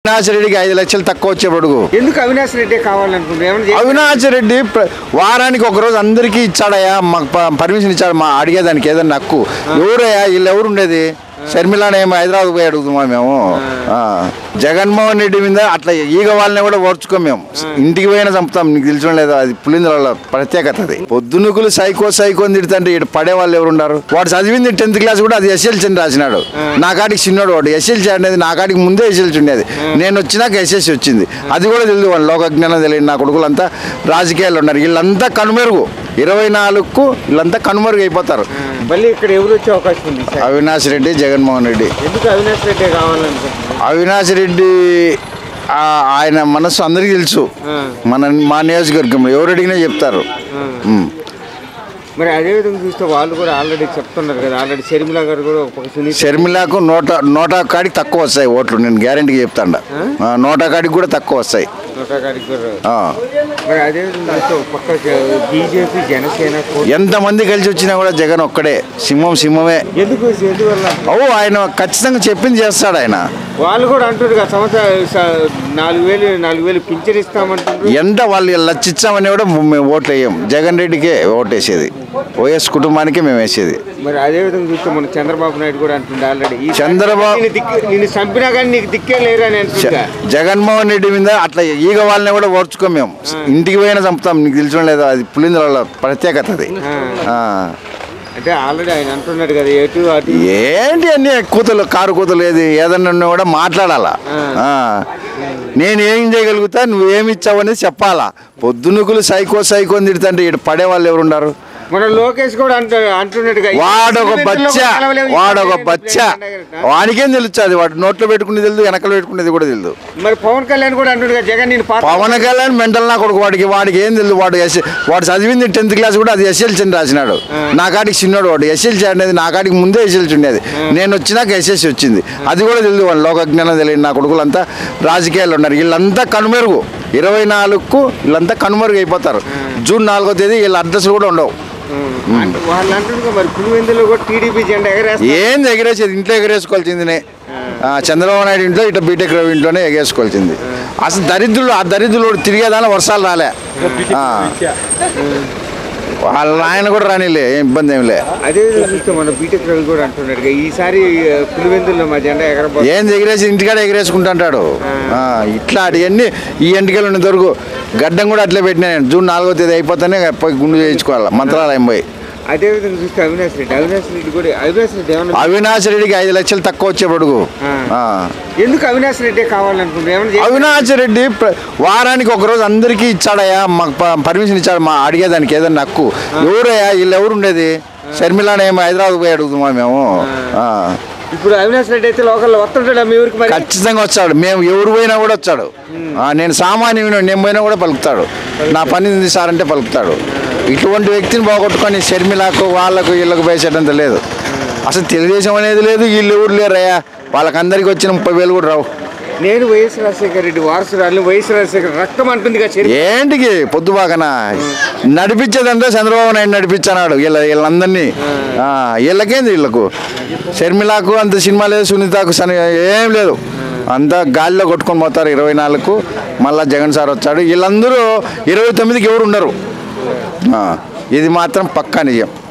అవినాష్ రెడ్డికి ఐదు లక్షలు తక్కువ వచ్చే పొడుగు ఎందుకు అవినాష్ రెడ్డి కావాలనుకుంటున్నారు ఏమన్నా చేశారా? అవినాష్ రెడ్డి ప్ర- వారానికి ఒక రోజు అందరికీ ఇచ్చాడయ్యా మాకు ప- పర్మిషన్ ఇచ్చాడు మా అడిగేదానికి ఏదన్నా హక్కు ఎవరయ్యా వీళ్ళు ఎవరు ఉండేది షర్మిలాని ఏమో హైదరాబాద్ పోయి అడుగుతున్నామా మేము ఆ. జగన్మోహన్ రెడ్డి మీద అట్లా ఈగ వాళ్ళని కూడా ఓర్చుకోం మేము ఇంటికి పోయినా చంపుతాం నీకు తెలిసిన లేదు అది పులింద్రాల ప్రత్యేకత అది పొద్దునుకులు సైకో సైకో అని తిడుతుంటే ఇక్కడ పడే వాళ్ళు ఎవరు ఉన్నారు వాడు చదివింది టెన్త్ క్లాస్ కూడా అది ఎస్ఎల్సీ అని రాసినాడు నా కాడికి చిన్నోడు వాడు ఎస్ఎల్సీ అనేది నా కాడికి ముందే ఎస్ఎల్సీ ఉండేది నేను వచ్చినాక ఎస్ఎస్సీ వచ్చింది అది కూడా తెలియదు వాళ్ళు లోకజ్ఞానం తెలియదు నా కొడుకులంతా రాజకీయాలు ఉన్నారు వీళ్ళంతా కనుమరుగు ఇరవై నాలుగుకు వీళ్ళంతా కనుమరుగు అయిపోతారు మళ్ళీ ఇక్కడ ఎవరు వచ్చే అవకాశం ఉంది ఈసారి? అవినాష్ రెడ్డి జగన్మోహన్ రెడ్డి ఎందుకు అవినాష్ రెడ్డి కావాలనుకుంటున్నారు అవినాష్ రెడ్డి ఆ, ఆయన మనసు అందరికీ తెలుసు ఆ. మన మా నియోజకవర్గంలో ఎవరు అడిగినా చెప్తారు ఉమ్. మరి అదే విధంగా చూస్తే వాళ్ళు కూడా ఆల్రెడీ చెప్తున్నారు కదా ఆల్రెడీ షర్మిల గారు కూడా ఒక సునీత షర్మిలకు నోట నోటా కాడికి తక్కువ వస్తాయి ఓట్లు నేను గ్యారంటీగా చెప్తాండ ఆ, నోటా కాడికి కూడా తక్కువ వస్తాయి నోటా గారికి కూడా ఆ. మరి అదే విధంగా చూస్తే ఒక పక్క బీజేపీ జనసేన కూటమి. ఎంతమంది కలిసి వచ్చినా కూడా జగన్ ఒక్కడే సింహం సింహమే ఎందుకు ఎందువల్ల అవు ఆయన ఖచ్చితంగా చెప్పింది చేస్తాడు ఆయన వాళ్ళు కూడా అంటారు కదా సంవత్సరం స- నాలుగు వేలు నాలుగు వేలు పింఛన్ ఇస్తామంటారు ఎంత వాళ్ళు లచ్చిచ్చామని కూడా మేము ఓట్లు వేయం జగన్ రెడ్డికే ఓటు వేసేది వైఎస్ కుటుంబానికే మేము వేసేది మరి అదే విధంగా చూస్తే మన చంద్రబాబు నాయుడు కూడా అంటుండే ఆల్రెడీ ఈ చంద్రబాబు- నిన్ను దిక్కు- నిన్ను చంపినా కానీ నీకు దిక్కే లేరు అని అంటుందా జగన్మోహన్ రెడ్డి మీద అట్లా ఈగ వాళ్ళని కూడా ఓర్చుకోం మేము ఇంటికి పోయినా చంపుతాం నీకు తెలిసిన లేదు అది పులింద్రాల ప్రత్యేకత అది ఆ. అంటే ఆల్రెడీ ఆయన అంటున్నాడు కదా ఎటు అటు ఏంటి అన్ని కూతులు కారు కూతులు ఏది ఏదన్నా ఉన్నా కూడా మాట్లాడాలా ఆ. నేను ఏం చేయగలుగుతా నువ్వేమి ఇచ్చావు అనేది చెప్పాలా పొద్దునుకులు సైకో సైకో అని తిడుతుంటే ఇక్కడ పడే వాళ్ళు ఎవరు ఉన్నారు మన లోకేష్ కూడా అంటు అంటున్నాడు కదా, వాడొక ఈ బచ్చ కూడా కలవలేవు, ఈ వాడొక కలవలేవు, బచ్చ ఈ వానికేం తెలుస్తుంది వాడు నోట్లో పెట్టుకునేది తెలుసు వెనకలో పెట్టుకునేది కూడా తెలుసు మరి పవన్ కళ్యాణ్ కూడా అంటున్నాడు కదా జగన్ నేను పాత పవన్ కళ్యాణ్ మెంటల్ నా కొడుకు వాడికి వాడికి ఏం తెలియదు వాడు ఎస్ వాడు చదివింది టెన్త్ క్లాస్ కూడా అది ఎస్ఎల్సీ అని రాసినాడు నా కాడికి చిన్నోడు వాడు ఎస్ఎల్సీ అనేది నా కాడికి ముందే ఎస్ఎల్సీ ఉండేది నేను వచ్చినాక ఎస్ఎస్సీ వచ్చింది అది కూడా తెలియదు వాళ్ళు లోకజ్ఞానం తెలియదు నా కొడుకులంతా రాజకీయాలు ఉన్నారు వీళ్ళంతా కనుమరుగు ఇరవై నాలుగుకు వీళ్ళంతా కనుమరుగు అయిపోతారు జూన్ నాలుగో తేదీ వీళ్ళ అడ్రస్లు కూడా ఉండవు అంటు- వాళ్ళు అంటున్నారు కదా, మరి పులివెందులో కూడా టీడీపీ జెండా ఎగరేస్తారు ఏం ఎగరేసేది ఇంట్లో ఎగరేసుకోవాల్సిందినే ఆ, చంద్రబాబు నాయుడు ఇంట్లో ఇట్లా బీటెక్ రవి ఇంట్లోనే ఎగరేసుకోవాల్సింది అసలు దరిద్రులు ఆ దరిద్రులు తిరిగేదాని వర్షాలు రాలే ఆ. వాళ్ళ ఆయన కూడా రానిలే ఏం ఇబ్బంది ఏం లే అదే విధంగా చూస్తే మన బీటెక్ రవి కూడా అంటున్నాడు కదా, ఈసారి ఆ, పులివెందుల్లో మా జెండా ఎగరబో ఏం ఎగిరేసి ఇంటికాడ ఎగిరేసుకుంటుంటాడు ఆ, ఇట్లా అటువన్నీ ఈ ఎంటికలు ఉన్న దొరుకు గడ్డం కూడా అట్లే పెట్టినా నేను జూన్ నాలుగో తేదీ అయిపోతేనే పోయి గుండు చేయించుకోవాలి మంత్రాలయం పోయి అదే విధంగా చూస్తే అవినాష్ రెడ్డి అవినాష్ రెడ్డి కూడా అవినాష్ రెడ్డి ఏమన్నా అవినాష్ రెడ్డికి ఐదు లక్షలు తక్కువ వచ్చే పొడుగు ఆ. ఎందుకు అవినాష్ రెడ్డి కావాలనుకుంటున్నారు ఏమన్నా చేశారా? అవినాష్ రెడ్డి ప్ర- వారానికి ఒక రోజు అందరికీ ఇచ్చాడయ్యా మాకు ప- పర్మిషన్ ఇచ్చాడు మా అడిగేదానికి ఏదన్నా హక్కు ఎవరయ్యా వీళ్ళు ఎవరు ఉండేది షర్మిలాని ఏమో హైదరాబాద్ పోయి అడుగుతున్నామా మేము ఆ. ఇప్పుడు అవినాష్ రెడ్డి అయితే లోకల్లో వస్తుంటాడా మీ ఊరికి మరి ఖచ్చితంగా వచ్చాడు మేము ఎవరు పోయినా కూడా వచ్చాడు ఆ, నేను సామాన్యుని నేను పోయినా కూడా పలుకుతాడు నా పని ఉంది సార్ అంటే పలుకుతాడు ఇటువంటి వ్యక్తిని పోగొట్టుకొని షర్మిలకు వాళ్ళకు వీళ్ళకు వేసేటంత లేదు అసలు తెలుగుదేశం అనేది లేదు వీళ్ళు ఎవరు లేరయ్యా వాళ్ళకందరికి వచ్చిన ముప్పై వేలు కూడా రావు నేను వైఎస్ రాజశేఖర రెడ్డి వారసురాలు వైఎస్ రాజశేఖర రక్తం అంటుంది కదా శరీరం. ఏంటికి పొద్దు బాగనా నడిపించేదంటే చంద్రబాబు నాయుడు నడిపించన్నాడు వీళ్ళ వీళ్ళందరినీ ఆ, వీళ్ళకేంది వీళ్ళకు షర్మిలకు అంత సినిమా లేదు సునీతకు సని ఏం లేదు అంతా గాలిలో కొట్టుకొని పోతారు ఇరవై నాలుగుకు మళ్ళా జగన్ సార్ వచ్చాడు వీళ్ళందరూ ఇరవై తొమ్మిదికి ఎవరు ఉండరు ఆ, ఇది మాత్రం పక్కా నిజం